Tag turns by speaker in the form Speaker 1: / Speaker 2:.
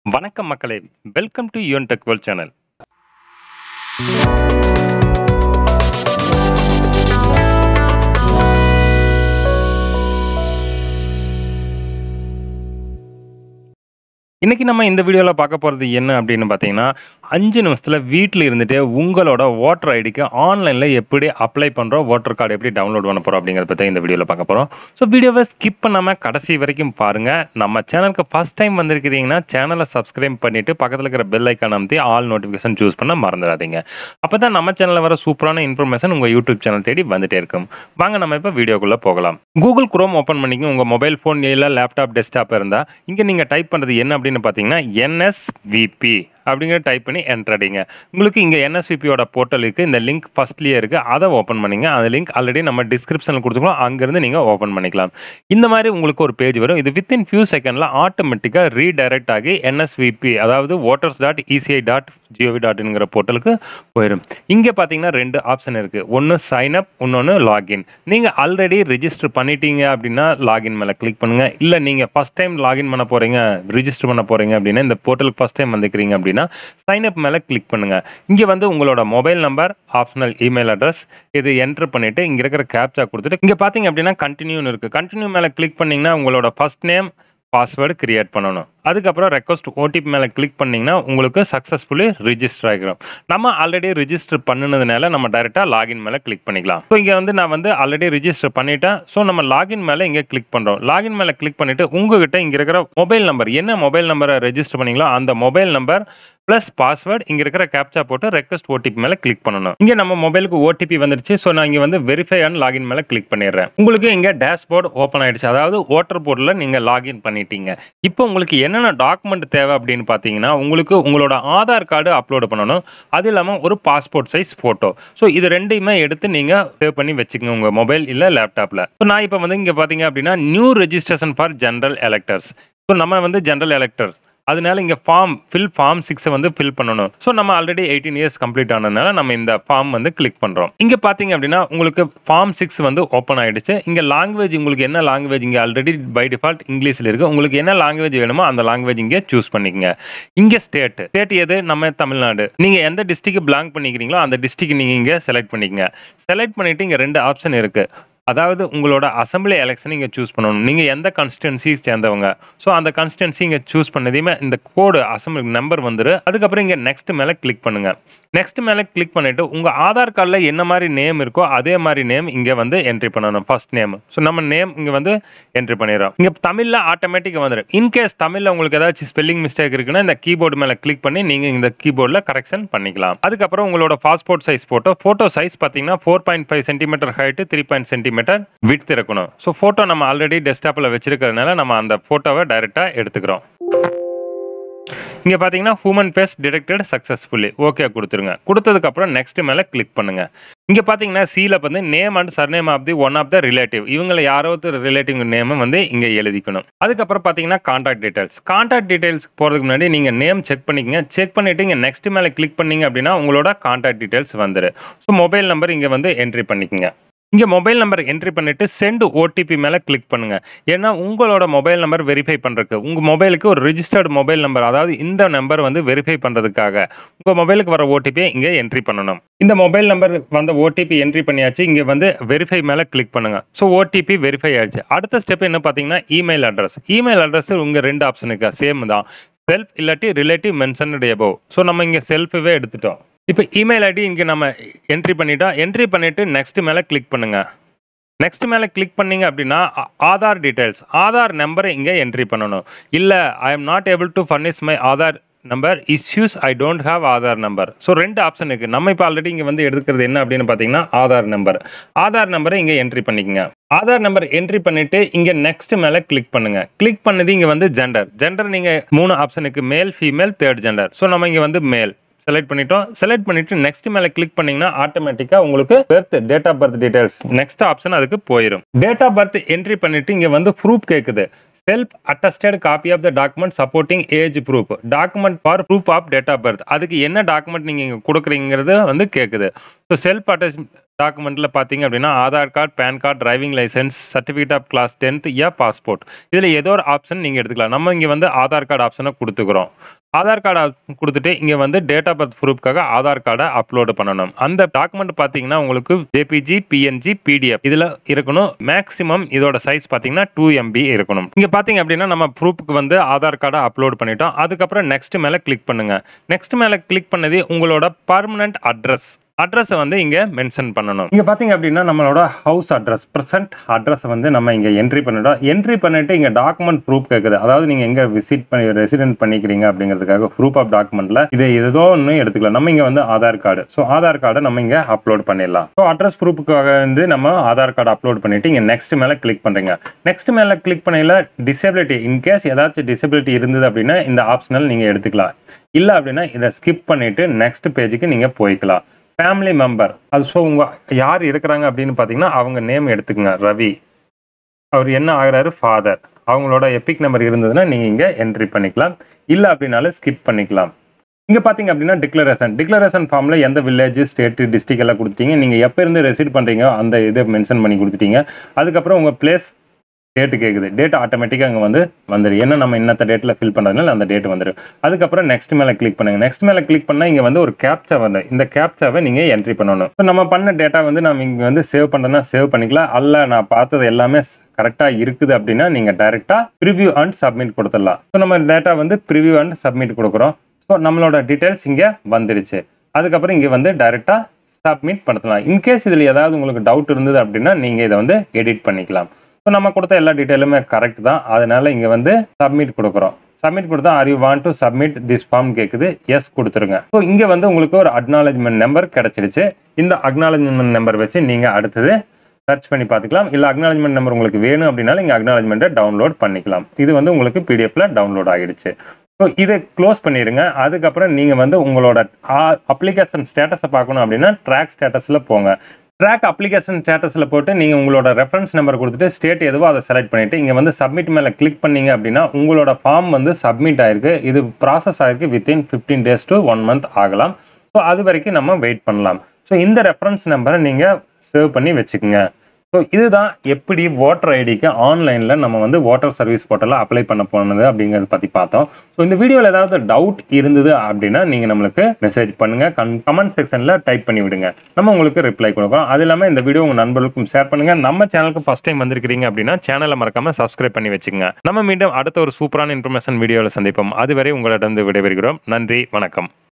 Speaker 1: வணக்கம் மக்களே welcome to Yuvan tech world channel இன்னைக்கு நம்ம இந்த வீடியோவில் பார்க்க போகிறது என்ன அப்படின்னு பார்த்தீங்கன்னா அஞ்சு நிமிஷத்தில் வீட்டில் இருந்துட்டு உங்களோட ஓட்டர் ஐடிக்கு ஆன்லைனில் எப்படி அப்ளை பண்ணுறோம் ஓட்டர் கார்டு எப்படி டவுன்லோட் பண்ண போகிறோம் அப்படிங்கிறத பற்றி இந்த வீடியோவில் பார்க்க போகிறோம் ஸோ வீடியோவை ஸ்கிப் பண்ணாமல் கடைசி வரைக்கும் பாருங்கள் நம்ம சேனலுக்கு ஃபஸ்ட் டைம் வந்திருக்கிறீங்கன்னா சேனலை சப்ஸ்கிரைப் பண்ணிவிட்டு பக்கத்தில் இருக்கிற பெல் ஐக்கான் அமைத்தி ஆல் நோட்டிஃபிகேஷன் சூஸ் பண்ண மறந்துடாதீங்க அப்போ தான் நம்ம சேனலில் வர சூப்பரான இன்ஃபர்மேஷன் உங்கள் யூடியூப் சேனல் தேடி வந்துட்டே இருக்கும் வாங்க நம்ம இப்போ வீடியோக்குள்ளே போகலாம் கூகுள் குரோம் ஓப்பன் பண்ணிக்க உங்கள் மொபைல் ஃபோன் இல்லை லேப்டாப் டெஸ்க்டாப் இருந்தால் இங்கே நீங்கள் டைப் பண்ணுறது என்ன அப்படின்னு பார்த்தீங்கன்னா என்எஸ்விபி அப்படிங்கிற டைப் பண்ணி என்டர் அடிங்க உங்களுக்கு இங்கே என்எஸ்விபியோட போர்ட்டல் இருக்குது இந்த லிங்க் ஃபஸ்ட்லேயே இருக்குது அதை ஓப்பன் பண்ணிங்க அந்த லிங்க் ஆல்ரெடி நம்ம டிஸ்கிரிப்ஷனில் கொடுத்துருக்கோம் அங்கேருந்து நீங்கள் ஓப்பன் பண்ணிக்கலாம் இந்த மாதிரி உங்களுக்கு ஒரு பேஜ் வரும் இது வித்தின் ஃபியூ செகண்டில் ஆட்டோமேட்டிக்காக ரீடைரக்ட் ஆகி என்எஸ்விபி அதாவது voters dot ECI dot GOV dot இன்ங்கிற போர்ட்டலுக்கு போயிடும் இங்கே பார்த்தீங்கன்னா ரெண்டு ஆப்ஷன் இருக்குது ஒன்று சைன் அப் இன்னொன்று லாகின் நீங்கள் ஆல்ரெடி ரிஜிஸ்டர் பண்ணிட்டீங்க அப்படின்னா லாகின் மேலே கிளிக் பண்ணுங்கள் இல்லை நீங்கள் ஃபஸ்ட் டைம் லாகின் பண்ண போகிறீங்க ரிஜிஸ்டர் பண்ண போகிறீங்க அப்படின்னா இந்த போர்ட்டலுக்கு ஃபஸ்ட் டைம் வந்துக்கிறீங்க அப்படின்னா சைன் அப் மேலே கிளிக் பண்ணுங்கள் இங்கே வந்து உங்களோட mobile number optional email address இது என்டர் பண்ணிவிட்டு இங்கே இருக்கிற கேப்சா கொடுத்துட்டு இங்கே பார்த்தீங்க அப்படின்னா கண்டினியூன்னு இருக்குது கண்டினியூ மேலே கிளிக் பண்ணிங்கன்னா உங்களோட ஃபஸ்ட் நேம் பாஸ்வேர்டு கிரியேட் பண்ணணும் அதுக்கப்புறம் ரெக்வஸ்ட் ஓடிபி மேலே கிளிக் பண்ணிங்கன்னா உங்களுக்கு சக்ஸஸ்ஃபுல்லி ரிஜிஸ்டர் ஆகிடும் நம்ம ஆல்ரெடி ரிஜிஸ்டர் பண்ணினதுனால நம்ம டைரெக்டாக லாகின் மேலே கிளிக் பண்ணிக்கலாம் ஸோ இங்கே வந்து நான் வந்து ஆல்ரெடி ரிஜிஸ்டர் பண்ணிட்டேன் ஸோ நம்ம லாகின் மேலே இங்கே கிளிக் பண்ணுறோம் லாகின் மேலே கிளிக் பண்ணிவிட்டு உங்ககிட்ட இங்கே இருக்கிற மொபைல் நம்பர் என்ன மொபைல் நம்பரை ரெஜிஸ்டர் பண்ணீங்களோ அந்த மொபைல் நம்பர் ப்ளஸ் பாஸ்வேர்டு இங்கே இருக்கிற கேப்சா போட்டு ரெக்வஸ்ட் ஓடிபி மேலே கிளிக் பண்ணணும் இங்கே நம்ம மொபைலுக்கு ஓடிபி வந்துருச்சு ஸோ நான் இங்கே வந்து வெரிஃபை அண்ட் லாகின் மேலே கிளிக் பண்ணிடுறேன் உங்களுக்கு இங்கே டேஷ்போர்டு ஓப்பன் ஆயிடுச்சு அதாவது ஓட்டர் போர்டில் நீங்கள் லாகின் பண்ணிட்டீங்க இப்போ உங்களுக்கு என்னென்ன டாக்குமெண்ட் தேவை அப்படின்னு பார்த்தீங்கன்னா உங்களுக்கு உங்களோட ஆதார் கார்டு அப்லோட் பண்ணணும் அது இல்லாமல் ஒரு பாஸ்போர்ட் சைஸ் ஃபோட்டோ ஸோ இது ரெண்டையுமே எடுத்து நீங்கள் சேவ் பண்ணி வச்சுக்கோங்க உங்கள் மொபைல் இல்லை லேப்டாப்பில் ஸோ நான் இப்போ வந்து இங்கே பார்த்தீங்க அப்படின்னா new registration for general electors so நம்ம வந்து ஜென்ரல் எலக்டர்ஸ் அதனால இங்கே ஃபார்ம் ஃபில் ஃபார்ம் சிக்ஸை வந்து ஃபில் பண்ணணும் ஸோ நம்ம ஆல்ரெடி எயிட்டீன் இயர்ஸ் கம்ப்ளீட் ஆனதுனால நம்ம இந்த ஃபார்ம் வந்து கிளிக் பண்ணுறோம் இங்கே பார்த்தீங்க அப்படின்னா உங்களுக்கு ஃபார்ம் சிக்ஸ் வந்து ஓப்பன் ஆயிடுச்சு இங்கே லாங்குவேஜ் உங்களுக்கு என்ன லாங்குவேஜ் இங்கே ஆல்ரெடி பை டிஃபால்ட் இங்கிலீஷில் இருக்குது உங்களுக்கு என்ன லாங்குவேஜ் வேணுமோ அந்த லாங்குவேஜ் இங்கே சூஸ் பண்ணிக்கங்க இங்கே ஸ்டேட் ஸ்டேட் எது நம்ம தமிழ்நாடு நீங்கள் எந்த டிஸ்ட்ரிக்ட் பிளாங் பண்ணிக்கிறீங்களோ அந்த டிஸ்ட்ரிக்ட் நீங்கள் இங்கே செலக்ட் பண்ணிக்கங்க செலக்ட் பண்ணிவிட்டு இங்கே ரெண்டு ஆப்ஷன் இருக்குது அதாவது உங்களோட அசம்பிளி எலெக்ஷன் இங்கே சூஸ் பண்ணணும் நீங்கள் எந்த கான்ஸ்டிடன்சி சேர்ந்தவங்க ஸோ அந்த கான்ஸ்டிடன்சி இங்கே சூஸ் பண்ணதையுமே இந்த கோடு அசம்பிளி நம்பர் வந்துரு அதுக்கப்புறம் இங்கே நெக்ஸ்ட் மேலே கிளிக் பண்ணுங்க நெக்ஸ்ட் மேலே கிளிக் பண்ணிட்டு உங்கள் ஆதார் கார்டில் என்ன மாதிரி நேம் இருக்கோ அதே மாதிரி நேம் இங்கே வந்து என்ட்ரி பண்ணணும் ஃபர்ஸ்ட் நேம் ஸோ நம்ம நேம் இங்கே வந்து என்ட்ரி பண்ணிடுறோம் இங்கே தமிழில் ஆட்டோமேட்டிக்காக வந்துடும் இன்கேஸ் தமிழில் உங்களுக்கு ஏதாச்சும் ஸ்பெல்லிங் மிஸ்டேக் இருக்குன்னா இந்த கீபோர்டு மேலே கிளிக் பண்ணி நீங்கள் இந்த கீபோர்டில் கரெக்ஷன் பண்ணிக்கலாம் அதுக்கப்புறம் உங்களோட passport size photo photo size பார்த்தீங்கன்னா four point five centimetre height three point centimetre width இருக்கணும் ஸோ ஃபோட்டோ நம்ம ஆல்ரெடி டெஸ்க்டாப்பில் வச்சிருக்கிறதுனால நம்ம அந்த ஃபோட்டோவை டைரெக்டாக எடுத்துக்கிறோம் இங்கே பார்த்தீங்கன்னா human face detected successfully okay கொடுத்துருங்க கொடுத்ததுக்கப்புறம் நெக்ஸ்ட் மேலே கிளிக் பண்ணுங்க இங்கே பார்த்தீங்கன்னா சீல வந்து name and surname of the one of the relative இவங்களை யாரோ ஒரு ரிலேட்டிவ் நேமை வந்து இங்கே எழுதிக்கணும் அதுக்கப்புறம் பார்த்தீங்கன்னா கான்டாக்ட் டீடைல்ஸ் கான்டாக்ட் டீடைல்ஸ் போகிறதுக்கு முன்னாடி நீங்கள் நேம் செக் பண்ணிக்கங்க செக் பண்ணிவிட்டு இங்கே நெக்ஸ்ட் மேலே கிளிக் பண்ணீங்க அப்படின்னா உங்களோட கான்டாக்ட் டீடைல்ஸ் வந்துரு ஸோ மொபைல் நம்பர் இங்கே வந்து என்ட்ரி பண்ணிக்கங்க இங்கே மொபைல் நம்பர் என்ட்ரி பண்ணிட்டு சென்ட் ஓடிபி மேலே கிளிக் பண்ணுங்க ஏன்னா உங்களோட மொபைல் நம்பர் வெரிஃபை பண்ணுறதுக்கு உங்கள் மொபைலுக்கு ஒரு ரிஜிஸ்டர்டு மொபைல் நம்பர் அதாவது இந்த நம்பர் வந்து வெரிஃபை பண்ணுறதுக்காக உங்கள் மொபைலுக்கு வர ஓடிபியை இங்கே என்ட்ரி பண்ணணும் இந்த மொபைல் நம்பர் வந்த ஓடிபி என்ட்ரி பண்ணியாச்சு இங்கே வந்து வெரிஃபை மேலே கிளிக் பண்ணுங்க ஸோ ஓடிபி வெரிஃபை ஆயிடுச்சு அடுத்த ஸ்டெப் என்ன பார்த்தீங்கன்னா இமெயில் அட்ரஸ் இமெயில் அட்ரஸ் உங்கள் ரெண்டு ஆப்ஷனுக்கு சேம் தான் செல்ஃப் இல்லாட்டி ரிலேட்டிவ் மென்ஷன்டு எபோவ் ஸோ நம்ம இங்கே செல்ஃபவே எடுத்துட்டோம் இப்போ இமெயில் ஐடி இங்கே நம்ம என்ட்ரி பண்ணிட்டோம் என்ட்ரி பண்ணிவிட்டு நெக்ஸ்ட் மேலே கிளிக் பண்ணுங்க நெக்ஸ்ட் மேலே கிளிக் பண்ணீங்க அப்படின்னா ஆ- ஆதார் டீடைல்ஸ் ஆதார் நம்பரை இங்கே என்ட்ரி பண்ணணும் இல்லை I am not able to furnish my Aadhaar number issues I don't have Aadhaar number so ரெண்டு ஆப்ஷன் இருக்குது நம்ம இப்போ ஆல்ரெடி இங்கே வந்து எடுக்கிறது என்ன அப்படின்னு பார்த்தீங்கன்னா ஆதார் நம்பர் ஆதார் நம்பரை இங்கே என்ட்ரி பண்ணிக்கங்க ஆதார் நம்பர் என்ட்ரி பண்ணிட்டு இங்கே நெக்ஸ்ட் மேலே கிளிக் பண்ணுங்க கிளிக் பண்ணது இங்கே வந்து ஜெண்டர் ஜெண்டர் நீங்கள் மூணு ஆப்ஷனுக்கு male female third gender so நம்ம இங்கே வந்து மேல் செலக்ட் பண்ணிட்டோம் செலக்ட் பண்ணிட்டு நெக்ஸ்ட் மேல கிளிக் பண்ணீங்கன்னா ஆட்டோமேட்டிக்கா உங்களுக்கு birth date of birth details next option அதுக்கு போயிடும் டேட் ஆஃப் பர்த் என்ட்ரி பண்ணிட்டு இங்க வந்து ப்ரூஃப் கேக்குது self attested copy of the document supporting age proof document for proof of date of birth அதுக்கு என்ன டாக்குமெண்ட் நீங்க இங்க கொடுக்குறீங்கிறது வந்து கேக்குது ஸோ செல்ஃப் அட்டஸ் டாக்குமெண்ட்ல பார்த்தீங்க அப்படின்னா Aadhaar card, PAN card, driving licence, certificate of class 10த் யா பாஸ்போர்ட். இதுல ஏதோ ஒரு ஆப்ஷன் நீங்க எடுத்துக்கலாம். நம்ம இங்க வந்து ஆதார் கார்டு ஆப்ஷன குடுத்துக்கிறோம். ஆதார் கார்டு ஆப் குடுத்துட்டு இங்க வந்து டேட் ஆஃப் பர்த் ப்ரூஃப்க்காக ஆதார் கார்ட அப்லோட் பண்ணணும். அந்த டாக்குமெண்ட் பார்த்தீங்கன்னா உங்களுக்கு ஜேபிஜி, பிஎன்ஜி, பிடிஎஃப் இதுல இருக்கணும். மேக்ஸிமம் இதோட சைஸ் பார்த்தீங்கன்னா 2 எம்பி இருக்கணும். இங்க பார்த்தீங்க அப்படின்னா நம்ம ப்ரூஃப்க்கு வந்து ஆதார் கார்ட அப்லோட் பண்ணிட்டோம். அதுக்கப்புறம் நெக்ஸ்ட் மேல கிளிக் பண்ணுங்க. நெக்ஸ்ட் மேல கிளிக் பண்ணது உங்களோட பெர்மனன்ட் அட்ரஸ். அட்ரஸ வந்து இங்க மென்ஷன் பண்ணணும். இங்க பார்த்தீங்க அப்படின்னா நம்மளோட ஹவுஸ் அட்ரஸ், பிரசன்ட் அட்ரஸ வந்து நம்ம இங்க என்ட்ரி பண்ணிட்டோம். என்ட்ரி பண்ணிட்டு இங்க டாக்குமெண்ட் ப்ரூஃப் கேட்குது. அதாவது நீங்க எங்க விசிட் பண்ணி ரெசிடென்ட் பண்ணிக்கிறீங்க அப்படிங்கிறதுக்காக ப்ரூஃப் ஆஃப் டாக்குமெண்ட்ல இது ஏதோ ஒண்ணு எடுத்துக்கலாம். நம்ம இங்க வந்து ஆதார் கார்டு. ஸோ ஆதார் கார்ட நம்ம இங்க அப்லோட் பண்ணிடலாம். ஸோ அட்ரஸ் ப்ரூஃப்க்காக வந்து நம்ம ஆதார் கார்டு அப்லோட் பண்ணிட்டு இங்க நெக்ஸ்ட் மேல கிளிக் பண்றீங்க. நெக்ஸ்ட் மேல கிளிக் பண்ணையில டிசபிலிட்டி இன்கேஸ் ஏதாச்சும் டிசபிலிட்டி இருந்தது அப்படின்னா இந்த ஆப்ஷனல் நீங்க எடுத்துக்கலாம். இல்ல அப்படின்னா இத ஸ்கிப் பண்ணிட்டு நெக்ஸ்ட் பேஜ்க்கு நீங்க போய்க்கலாம். ஃபேமிலி மெம்பர் அது ஸோ உங்க யார் இருக்கிறாங்க அப்படின்னு பார்த்தீங்கன்னா அவங்க நேம் எடுத்துக்கங்க. ரவி. அவர் என்ன ஆகுறாரு ஃபாதர். அவங்களோட எபிக் நம்பர் இருந்ததுன்னா நீங்க இங்க என்ட்ரி பண்ணிக்கலாம். இல்ல அப்படின்னாலும் ஸ்கிப் பண்ணிக்கலாம். இங்க பார்த்தீங்க அப்படின்னா டிக்ளரேஷன். டிக்ளரேஷன் ஃபார்ம்ல எந்த வில்லேஜ், ஸ்டேட், டிஸ்ட்ரிக்ட் எல்லாம் குடுத்துட்டீங்க. நீங்க எப்ப இருந்து ரெசிட் பண்றீங்க அந்த இத மென்ஷன் பண்ணி குடுத்துட்டீங்க. அதுக்கப்புறம் உங்க பிளேஸ் டேட் கேட்குது. டேட் ஆட்டோமேட்டிக்கா அங்க வந்து வந்துரும். ஏன்னா நம்ம இன்னத்த டேட்ல ஃபில் பண்ணதுனால அந்த டேட் வந்துரும். அதுக்கப்புறம் நெக்ஸ்ட் மேல கிளிக் பண்ணுங்க. நெக்ஸ்ட் மேல கிளிக் பண்ணா இங்க வந்து ஒரு கேப்ச்சா வரும். இந்த கேப்ச்சாவ நீங்க என்ட்ரி பண்ணணும். ஸோ நம்ம பண்ண டேட்டா வந்து நம்ம இங்க வந்து சேவ் பண்றதுனா சேவ் பண்ணிக்கலாம். அல்ல நான் பார்த்தது எல்லாமே கரெக்ட்டா இருக்குது அப்படின்னா நீங்க டைரக்ட்டா பிரிவ்யூ அண்ட் சப்மிட் குடுத்துடலாம். ஸோ நம்ம டேட்டா வந்து பிரிவ்யூ அண்ட் சப்மிட் குடுக்குறோம். ஸோ நம்மளோட டீடைல்ஸ் இங்க வந்துருச்சு. அதுக்கப்புறம் இங்க வந்து டைரக்ட்டா சப்மிட் படுத்தலாம். இன்கேஸ் இதுல ஏதாவது உங்களுக்கு டவுட் இருந்தது அப்படின்னா நீங்க இத வந்து எடிட் பண்ணிக்கலாம். ஸோ நம்ம குடுத்த எல்லா டீடைலுமே கரெக்ட் தான். அதனால இங்க வந்து சப்மிட் குடுக்குறோம். சப்மிட் குடுத்தா are you want to submit this form கேட்குது. எஸ் குடுத்துருங்க. ஸோ இங்க வந்து உங்களுக்கு ஒரு அக்னாலஜ்மென்ட் நம்பர் கிடைச்சிருச்சு. இந்த அக்னாலஜ்மென்ட் நம்பர் வச்சு நீங்க அடுத்தது சர்ச் பண்ணி பார்த்துக்கலாம். இல்ல அக்னாலஜ்மென்ட் நம்பர் உங்களுக்கு வேணும் அப்படின்னாலும் இங்க அக்னாலஜ்மென்ட்ட டவுன்லோட் பண்ணிக்கலாம். இது வந்து உங்களுக்கு பிடிஎஃப்ல டவுன்லோட் ஆகிடுச்சு. ஸோ இத க்ளோஸ் பண்ணிருங்க. அதுக்கப்புறம் நீங்க வந்து உங்களோட அ அப்ளிகேஷன் ஸ்டேட்டஸ பார்க்கணும் அப்படின்னா ட்ராக் ஸ்டேட்டஸ்ல போங்க. ட்ராக் அப்ளிகேஷன் ஸ்டேட்டஸ்ல போட்டு நீங்க உங்களோட ரெஃபரன்ஸ் நம்பர் குடுத்துட்டு ஸ்டேட் எதுவோ அத செலக்ட் பண்ணிட்டு இங்க வந்து சப்மிட் மேல கிளிக் பண்ணீங்க அப்படின்னா உங்களோட ஃபார்ம் வந்து சப்மிட் ஆயிருக்கு. இது ப்ராசஸ் ஆயிருக்கு வித்தின் 15 டேஸ் டூ 1 மந்த் ஆகலாம். ஸோ அது வரைக்கும் நம்ம வெயிட் பண்ணலாம். ஸோ இந்த ரெஃபரன்ஸ் நம்பர நீங்க சேவ் பண்ணி வச்சுக்கங்க. ஸோ இதுதான் எப்படி வோட்டர் ஐடிக்கு ஆன்லைன்ல நம்ம வந்து வோட்டர் சர்வீஸ் போர்ட்டல்ல அப்ளை பண்ண போனது அப்படிங்கிறத பத்தி பார்த்தோம். ஸோ இந்த வீடியோல ஏதாவது டவுட் இருந்தது அப்படின்னா நீங்க நம்மளுக்கு மெசேஜ் பண்ணுங்க. கன் கமெண்ட் செக்ஷன்ல டைப் பண்ணி விடுங்க. நம்ம உங்களுக்கு ரிப்ளை குடுக்குறோம். அது இல்லாம இந்த வீடியோ உங்க நண்பர்களுக்கும் ஷேர் பண்ணுங்க. நம்ம சேனலுக்கு ஃபர்ஸ்ட் டைம் வந்திருக்கிறீங்க அப்படின்னா சேனல மறக்காம சப்ஸ்கிரைப் பண்ணி வச்சுக்கங்க. நம்ம மீண்டும் அடுத்த ஒரு சூப்பரான இன்ஃபர்மேஷன் வீடியோல சந்திப்போம். அதுவரை உங்களிடம் விடைபெறுகிறோம். நன்றி, வணக்கம்.